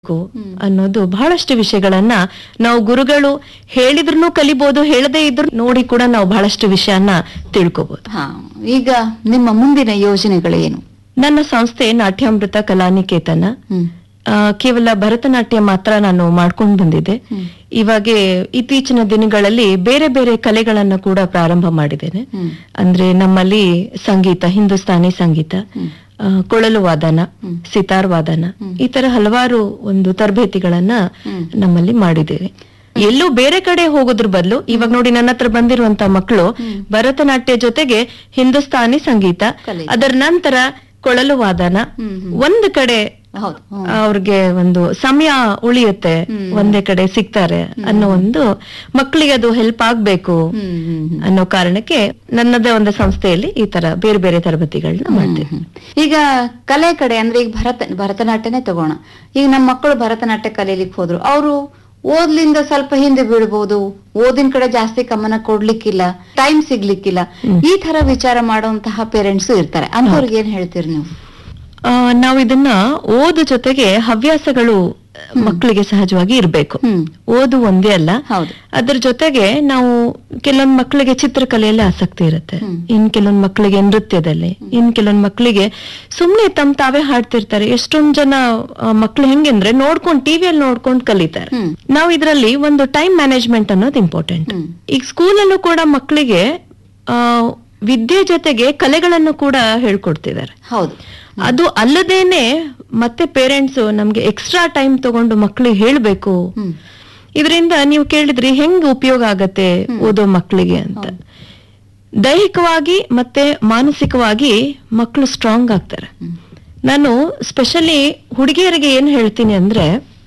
ಬೇಕು ಅನ್ನೋದು ಬಹಳಷ್ಟು ವಿಷಯಗಳನ್ನ ನಾವು ಗುರುಗಳು ಹೇಳಿದ್ರು ಕಲಿಬಹುದು ಹೇಳದೇ ಇದ್ರು ನೋಡಿ ಕೂಡ ನಾವು ಬಹಳಷ್ಟು ವಿಷಯನ ತಿಳ್ಕೊಬಹುದು ಹಾ ಈಗ ನಿಮ್ಮ ಮುಂದಿನ ಯೋಜನೆಗಳೇನು ನನ್ನ ಸಂಸ್ಥೆ ನಾಟ್ಯಾಮೃತ ಕಲಾನಿಕೇತನ ಹ್ಮ್ ಆ, ಕೇವಲ ಭರತನಾಟ್ಯ ಮಾತ್ರ ನಾನು ಮಾಡ್ಕೊಂಡು ಬಂದಿದ್ದೆ ಇವಾಗ ಇತ್ತೀಚಿನ ದಿನಗಳಲ್ಲಿ ಬೇರೆ ಬೇರೆ ಕಲೆಗಳನ್ನ ಕೂಡ ಪ್ರಾರಂಭ ಮಾಡಿದ್ದೇನೆ ಹ್ಮ್ ಅಂದ್ರೆ ನಮ್ಮಲ್ಲಿ ಸಂಗೀತ ಹಿಂದೂಸ್ತಾನಿ ಸಂಗೀತ ಆ, ಕೊಳಲು ವಾದನ ಸಿತಾರ್ ವಾದನ ಈ ತರ ಹಲವಾರು ಒಂದು ತರಬೇತಿಗಳನ್ನ ನಮ್ಮಲ್ಲಿ ಮಾಡಿದ್ದೇವೆ ಎಲ್ಲೂ ಬೇರೆ ಕಡೆ ಹೋಗೋದ್ರ ಬದಲು ಇವಾಗ ನೋಡಿ ನನ್ನ ಹತ್ರ ಬಂದಿರುವಂತ ಮಕ್ಕಳು ಭರತನಾಟ್ಯ ಜೊತೆಗೆ ಹಿಂದೂಸ್ತಾನಿ ಸಂಗೀತ ಕಲೆ. ಅದರ ನಂತರ ಕೊಳಲು ವಾದನ ಹ್ಮ್, ಒಂದು ಕಡೆ ಹೌದು ಹ್ಮ್. ಅವ್ರಿಗೆ ಒಂದು ಸಮಯ ಉಳಿಯುತ್ತೆ ಒಂದೇ ಕಡೆ ಸಿಗ್ತಾರೆ ಅನ್ನೋ ಒಂದು ಮಕ್ಕಳಿಗೆ ಅದು ಹೆಲ್ಪ್ ಆಗ್ಬೇಕು ಹ್ಮ್ ಹ್ಮ್ ಹ್ಮ್. ಅನ್ನೋ ಕಾರಣಕ್ಕೆ ನನ್ನದೇ ಒಂದು ಸಂಸ್ಥೆಯಲ್ಲಿ ಈ ತರ ಬೇರೆ ಬೇರೆ ತರಬೇತಿಗಳನ್ನ ಮಾಡ್ತೇವೆ ಹ್ಮ್. ಈಗ ಕಲೆ ಕಡೆ ಅಂದ್ರೆ ಈಗ ಭರತ ಭರತನಾಟ್ಯನೇ ತಗೋಣ ಈಗ ನಮ್ಮ ಮಕ್ಕಳು ಭರತನಾಟ್ಯ ಕಲೀಲಿಕ್ಕೆ ಹೋದ್ರು ಅವರು ಓದ್ಲಿಂದ ಸ್ವಲ್ಪ ಹಿಂದೆ ಬೀಳ್ಬಹುದು ಓದಿನ ಕಡೆ ಜಾಸ್ತಿ ಗಮನ ಕೊಡ್ಲಿಕ್ಕಿಲ್ಲ ಟೈಮ್ ಸಿಗ್ಲಿಕ್ಕಿಲ್ಲ ಈ ತರ ವಿಚಾರ ಮಾಡುವಂತಹ ಪೇರೆಂಟ್ಸ್ ಇರ್ತಾರೆ ಅಂತವ್ರಿಗೆ ಏನ್ ಹೇಳ್ತೀರಿ ನೀವು ಆ, ನಾವು ಇದನ್ನ ಓದು ಜೊತೆಗೆ ಹವ್ಯಾಸಗಳು ಮಕ್ಕಳಿಗೆ ಸಹಜವಾಗಿ ಇರ್ಬೇಕು ಹ್ಮ್ ಓದು ಒಂದೇ ಅಲ್ಲ ಹೌದು ಅದ್ರ ಜೊತೆಗೆ ನಾವು ಕೆಲವೊಂದ್ ಮಕ್ಕಳಿಗೆ ಚಿತ್ರಕಲೆಯಲ್ಲಿ ಆಸಕ್ತಿ ಇರುತ್ತೆ ಹ್ಮ್. ಇನ್ ಕೆಲವೊಂದ್ ಮಕ್ಕಳಿಗೆ ನೃತ್ಯದಲ್ಲಿ ಇನ್ ಕೆಲವೊಂದ್ ಮಕ್ಕಳಿಗೆ ಸುಮ್ನೆ ತಮ್ ತಾವೇ ಹಾಡ್ತಿರ್ತಾರೆ ಎಷ್ಟೊಂದ್ ಜನ ಮಕ್ಳು ಹೆಂಗಂದ್ರೆ ನೋಡ್ಕೊಂಡ್ ಟಿವಿಯಲ್ಲಿ ನೋಡ್ಕೊಂಡ್ ಕಲಿತಾರೆ ಹ್ಮ್ ನಾವು ಇದರಲ್ಲಿ ಒಂದು ಟೈಮ್ ಮ್ಯಾನೇಜ್ಮೆಂಟ್ ಅನ್ನೋದು ಇಂಪಾರ್ಟೆಂಟ್ ಹ್ಮ್ ಈಗ ಸ್ಕೂಲಲ್ಲೂ ಕೂಡ ಮಕ್ಕಳಿಗೆ ಆ ವಿದ್ಯೆ ಜೊತೆಗೆ ಕಲೆಗಳನ್ನು ಕೂಡ ಹೇಳ್ಕೊಡ್ತಿದ್ದಾರೆ ಹೌದು ಅದು ಅಲ್ಲದೇನೆ ಮತ್ತೆ ಪೇರೆಂಟ್ಸ್ ನಮ್ಗೆ ಎಕ್ಸ್ಟ್ರಾ ಟೈಮ್ ತಗೊಂಡು ಮಕ್ಕಳಿಗೆ ಹೇಳ್ಬೇಕು ಹ್ಮ್ ಇದರಿಂದ ನೀವು ಕೇಳಿದ್ರಿ ಹೆಂಗ್ ಉಪಯೋಗ ಆಗತ್ತೆ ಓದೋ ಮಕ್ಕಳಿಗೆ ಅಂತ ದೈಹಿಕವಾಗಿ ಮತ್ತೆ ಮಾನಸಿಕವಾಗಿ ಮಕ್ಕಳು ಸ್ಟ್ರಾಂಗ್ ಆಗ್ತಾರೆ ಹ್ಮ್. ನಾನು ಸ್ಪೆಷಲಿ ಹುಡುಗಿಯರಿಗೆ ಏನ್ ಹೇಳ್ತೀನಿ ಅಂದ್ರೆ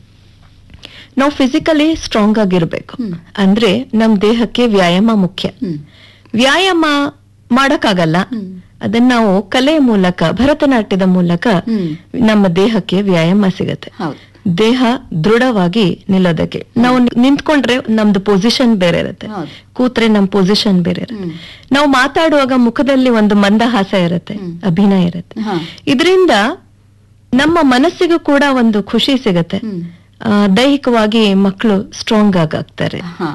ನಾವು ಫಿಸಿಕಲಿ ಸ್ಟ್ರಾಂಗ್ ಆಗಿರ್ಬೇಕು ಹ್ಮ್. ಅಂದ್ರೆ ನಮ್ ದೇಹಕ್ಕೆ ವ್ಯಾಯಾಮ ಮುಖ್ಯ ಹ್ಮ್ ವ್ಯಾಯಾಮ ಮಾಡಕ್ಕಾಗಲ್ಲ ಹ್ಮ್. ಅದನ್ನ ನಾವು ಕಲೆ ಮೂಲಕ ಭರತನಾಟ್ಯದ ಮೂಲಕ ಹ್ಮ್ ನಮ್ಮ ದೇಹಕ್ಕೆ ವ್ಯಾಯಾಮ ಸಿಗತ್ತೆ ಹೌದು ದೇಹ ದೃಢವಾಗಿ ನಿಲ್ಲೋದಕ್ಕೆ ನಾವು ನಿಂತ್ಕೊಂಡ್ರೆ ನಮ್ದು ಪೊಸಿಷನ್ ಬೇರೆ ಇರುತ್ತೆ ಹೌದು ಕೂತ್ರೆ ನಮ್ ಪೊಸಿಷನ್ ಬೇರೆ ಇರುತ್ತೆ ಹ್ಮ್ ನಾವು ಮಾತಾಡುವಾಗ ಮುಖದಲ್ಲಿ ಒಂದು ಮಂದಹಾಸ ಇರುತ್ತೆ ಹ್ಮ್. ಅಭಿನಯ ಇರುತ್ತೆ ಹಾ ಇದರಿಂದ ನಮ್ಮ ಮನಸ್ಸಿಗೂ ಕೂಡ ಒಂದು ಖುಷಿ ಸಿಗತ್ತೆ ಹ್ಮ್ ಆ, ದೈಹಿಕವಾಗಿ ಮಕ್ಕಳು ಸ್ಟ್ರಾಂಗ್ ಆಗಾಗ್ತಾರೆ ಹಾ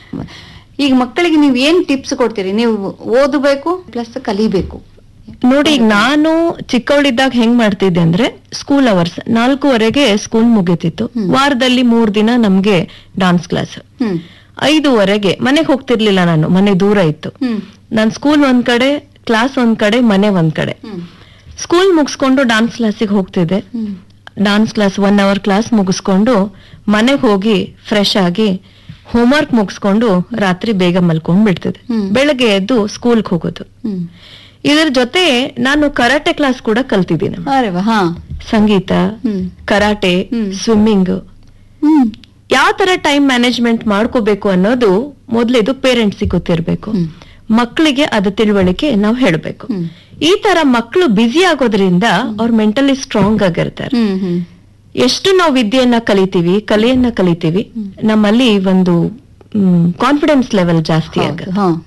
ಈಗ ಮಕ್ಕಳಿಗೆ ನೀವು ಏನ್ ಟಿಪ್ಸ್ ಕೊಡ್ತೀರಿ ನೀವು ಓದಬೇಕು ಪ್ಲಸ್ ಕಲಿಬೇಕು ನೋಡಿ ಈಗ ನಾನು ಚಿಕ್ಕವಳಿದ್ದಾಗ ಹೆಂಗ್ ಮಾಡ್ತಿದ್ದೆ ಅಂದ್ರೆ ಸ್ಕೂಲ್ ಅವರ್ಸ್ ನಾಲ್ಕೂವರೆಗೆ ಸ್ಕೂಲ್ ಮುಗೀತಿತ್ತು ವಾರದಲ್ಲಿ ಮೂರ್ ದಿನ ನಮ್ಗೆ ಡಾನ್ಸ್ ಕ್ಲಾಸ್ ಹ್ಮ್ ಐದುವರೆಗೆ ಮನೆಗೆ ಹೋಗ್ತಿರ್ಲಿಲ್ಲ ನಾನು ಮನೆ ದೂರ ಇತ್ತು ಹ್ಮ್ ನಾನ್ ಸ್ಕೂಲ್ ಒಂದ್ ಕಡೆ ಕ್ಲಾಸ್ ಒಂದ್ ಕಡೆ ಮನೆ ಒಂದ್ ಕಡೆ ಹ್ಮ್ ಸ್ಕೂಲ್ ಮುಗಿಸ್ಕೊಂಡು ಡಾನ್ಸ್ ಕ್ಲಾಸಿಗೆ ಹೋಗ್ತಿದ್ದೆ ಹ್ಮ್ dance class one hour class ಮುಗಿಸ್ಕೊಂಡು ಮನೆಗೆ ಹೋಗಿ ಫ್ರೆಶ್ ಆಗಿ ಹೋಮ್ವರ್ಕ್ ಮುಗಿಸ್ಕೊಂಡು ರಾತ್ರಿ ಬೇಗ ಮಲ್ಕೊಂಡ್ ಬಿಡ್ತಿದ್ದೆ ಹ್ಮ್. ಬೆಳಗ್ಗೆ ಎದ್ದು ಸ್ಕೂಲ್ಗೆ ಹೋಗೋದು ಹ್ಮ್ ಇದರ ಜೊತೆ ನಾನು ಕರಾಟೆ ಕ್ಲಾಸ್ ಕೂಡ ಕಲ್ತಿದ್ದೀನಿ ಅರೆ ವಾ ಹಾ ಸಂಗೀತ ಹ್ಮ್ ಕರಾಟೆ ಹ್ಮ್. ಸ್ವಿಮ್ಮಿಂಗ್ ಹ್ಮ್ ಯಾವ ತರ ಟೈಮ್ ಮ್ಯಾನೇಜ್ಮೆಂಟ್ ಮಾಡ್ಕೋಬೇಕು ಅನ್ನೋದು ಮೊದ್ಲೇದು ಪೇರೆಂಟ್ಸಿಗೆ ಗೊತ್ತಿರ್ಬೇಕು ಹ್ಮ್. ಮಕ್ಕಳಿಗೆ ಅದು ತಿಳುವಳಿಕೆ ನಾವು ಹೇಳ್ಬೇಕು ಹ್ಮ್ ಈ ತರ ಮಕ್ಕಳು ಬ್ಯುಸಿ ಆಗೋದ್ರಿಂದ ಅವ್ರು ಮೆಂಟಲಿ ಸ್ಟ್ರಾಂಗ್ ಆಗಿರ್ತಾರೆ ಹ್ಮ್ ಹ್ಮ್ ಎಷ್ಟು ನಾವು ವಿದ್ಯೆಯನ್ನ ಕಲಿತೀವಿ ಕಲೆಯನ್ನ ಕಲಿತೀವಿ ನಮ್ಮಲ್ಲಿ ಒಂದು ಕಾನ್ಫಿಡೆನ್ಸ್ ಲೆವೆಲ್ ಜಾಸ್ತಿ ಆಗ ಹೌದು, ಹಾ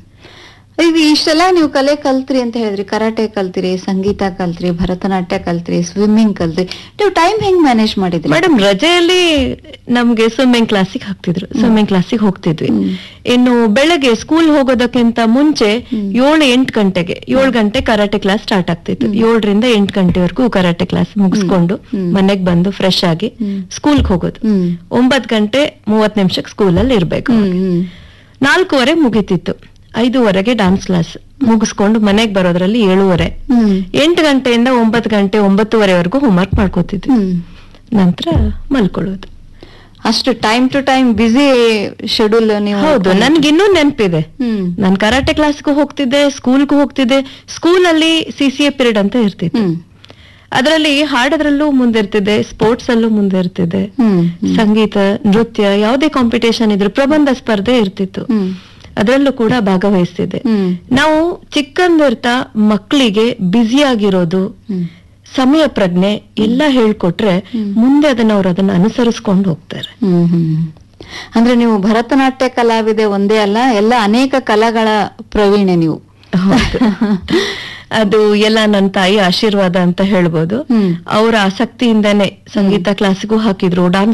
ಈಗ ಇಷ್ಟೆಲ್ಲ ನೀವು ಕಲೆ ಕಲ್ತ್ರಿ ಅಂತ ಹೇಳಿದ್ರಿ ಕರಾಟೆ ಕಲ್ತ್ರಿ ಸಂಗೀತ ಕಲ್ತ್ರಿ ಭರತನಾಟ್ಯ ಕಲ್ತ್ರಿ ಸ್ವಿಮ್ಮಿಂಗ್ ಕಲ್ತ್ರಿ ನೀವು ಟೈಮ್ ಹೆಂಗ್ ಮ್ಯಾನೇಜ್ ಮಾಡಿದ್ರಿ ಮೇಡಮ್ ರಜೆಯಲ್ಲಿ ನಮ್ಗೆ ಸ್ವಿಮ್ಮಿಂಗ್ ಕ್ಲಾಸಿಗೆ ಹಾಕ್ತಿದ್ರು ಸ್ವಿಮ್ಮಿಂಗ್ ಕ್ಲಾಸಿಗೆ ಹೋಗ್ತಿದ್ವಿ ಹ್ಮ್. ಇನ್ನು ಬೆಳಗ್ಗೆ ಸ್ಕೂಲ್ ಹೋಗೋದಕ್ಕಿಂತ ಮುಂಚೆ ಏಳು ಎಂಟು ಗಂಟೆಗೆ ಏಳು ಗಂಟೆ ಕರಾಟೆ ಕ್ಲಾಸ್ ಸ್ಟಾರ್ಟ್ ಆಗ್ತಿತ್ತು ಏಳರಿಂದ ಎಂಟು ಗಂಟೆವರೆಗೂ ಕರಾಟೆ ಕ್ಲಾಸ್ ಮುಗಿಸ್ಕೊಂಡು ಹ್ಮ್. ಮನೆಗ್ ಬಂದು ಫ್ರೆಶ್ ಆಗಿ ಹ್ಮ್. ಸ್ಕೂಲ್ಗೆ ಹೋಗೋದು ಹ್ಮ್ ಒಂಬತ್ ಗಂಟೆ ಮೂವತ್ ನಿಮಿಷಕ್ಕೆ ಸ್ಕೂಲಲ್ಲಿ ಇರ್ಬೇಕು ಹ್ಮ್ ಹ್ಮ್ ನಾಲ್ಕೂವರೆ ಮುಗೀತಿತ್ತು ಐದೂವರೆಗೆ ಡಾನ್ಸ್ ಕ್ಲಾಸ್ ಮುಗಿಸ್ಕೊಂಡು ಮನೆಗ್ ಬರೋದ್ರಲ್ಲಿ ಏಳುವರೆ ಹ್ಮ್ ಎಂಟು ಗಂಟೆಯಿಂದ ಒಂಬತ್ತು ಗಂಟೆ ಒಂಬತ್ತುವರೆವರೆಗೂ ಹೋಮ್ವರ್ಕ್ ಮಾಡ್ಕೋತಿದ್ವಿ ಹ್ಮ್ ನಂತರ ಮಲ್ಕೊಳ್ಳೋದು ಅಷ್ಟು time to time busy schedule ನೀವು ಹೌದು ನನ್ಗಿನ್ನೂ ನೆನಪಿದೆ ಹ್ಮ್ ನಾನ್ ಕರಾಟೆ ಕ್ಲಾಸ್ಗೂ ಹೋಗ್ತಿದ್ದೆ ಸ್ಕೂಲ್ಗೂ ಹೋಗ್ತಿದ್ದೆ ಸ್ಕೂಲಲ್ಲಿ ಸಿ ಸಿ ಎ ಪೀರಿಯಡ್ ಅಂತ ಇರ್ತಿತ್ತು ಹ್ಮ್ ಅದರಲ್ಲಿ ಹಾಡೋದ್ರಲ್ಲೂ ಮುಂದಿರ್ತಿದ್ದೆ ಸ್ಪೋರ್ಟ್ಸ್ ಅಲ್ಲೂ ಮುಂದಿರ್ತಿದ್ದೆ ಹ್ಮ್ ಸಂಗೀತ ನೃತ್ಯ ಯಾವುದೇ ಕಾಂಪಿಟೇಷನ್ ಇದ್ರು ಪ್ರಬಂಧ ಸ್ಪರ್ಧೆ ಇರ್ತಿತ್ತು ಹ್ಮ್ ಅದರಲ್ಲೂ ಕೂಡ ಭಾಗವಹಿಸ್ತಿದ್ದೆ ಹ್ಮ್ ನಾವು ಚಿಕ್ಕಂದಿರ್ತಾ ಮಕ್ಕಳಿಗೆ ಬ್ಯುಸಿ ಆಗಿರೋದು ಹ್ಮ್ ಸಮಯ ಪ್ರಜ್ಞೆ ಎಲ್ಲ ಹೇಳ್ಕೊಟ್ರೆ ಮುಂದೆ ಅದನ್ನ ಅವ್ರು ಅದನ್ನ ಅನುಸರಿಸ್ಕೊಂಡು ಹೋಗ್ತಾರೆ ಹ್ಮ್ ಹ್ಮ್ ಅಂದ್ರೆ ನೀವು ಭರತನಾಟ್ಯ ಕಲಾವಿದೆ ಒಂದೇ ಅಲ್ಲ ಎಲ್ಲ ಅನೇಕ ಕಲೆಗಳ ಪ್ರವೀಣೆ ನೀವು ಹೌದು. ಅದು ಎಲ್ಲ ನನ್ನ ತಾಯಿ ಆಶೀರ್ವಾದ ಅಂತ ಹೇಳ್ಬೋದು ಹ್ಮ್ ಅವರ ಆಸಕ್ತಿಯಿಂದಾನೆ ಸಂಗೀತ ಕ್ಲಾಸಿಗೂ ಹಾಕಿದ್ರು ಡಾನ್ಸ್